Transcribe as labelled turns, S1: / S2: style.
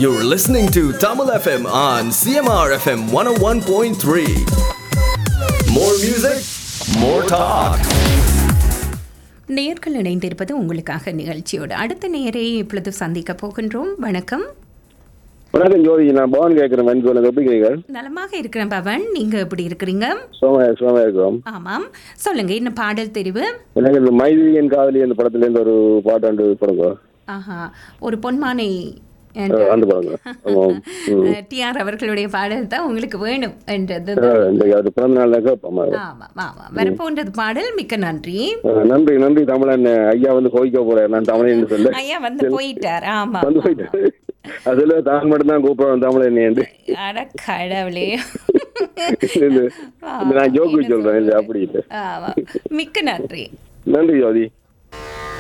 S1: You're listening to Tamil FM on CMR FM 101.3. More music, more talk.
S2: நேர்கள் இணைந்திருப்பது உங்களுக்காக நிகழ்ச்சியோடு அடுத்த நேரை இப்பொழுது சந்திக்க போகின்றோம் வணக்கம்
S3: வணக்கம் ஜோதி நான் பவன் கேட்குறேன் வென் சொல்லுங்க எப்படி இருக்கீங்க
S2: நலமாக இருக்கிறேன் பவன் நீங்க எப்படி இருக்கிறீங்க
S3: சோமா சோமா இருக்கிறோம்
S2: ஆமாம் சொல்லுங்க என்ன பாடல் தெரிவு
S3: எனக்கு இந்த மைதிலியன் காதலி அந்த படத்துல இருந்து ஒரு பாட்டு ஆண்டு படங்க
S2: ஆஹா ஒரு பொன்மானை
S3: அஹ் அந்த படங்க ஆமாம் ம்.
S2: டிஆர் அவர்களுடைய பாடல் தான் உங்களுக்கு வேணும் என்றது
S3: அஹ் இந்த அது பிறந்த நாள் ஆமா
S2: ஆமா ஆமா வரப்போன்றது பாடல் மிக்க நன்றி
S3: அஹ் நன்றி நன்றி தமிழன் ஐயா வந்து கோவிக்க போறேன் நான் தமிழன் சொல்ல
S2: ஐயா வந்து போயிட்டார் ஆமா
S3: வந்து போயிட்டேன் அதுல தான் மட்டும் தான் கூப்பிடுறேன் தமிழன் என்று
S2: அட கடவுளே
S3: இது- இது நான் ஜோக்கு சொல்றேன் இது அப்படி இல்லை
S2: ஆமா மிக்க நன்றி
S3: நன்றி ஜோதி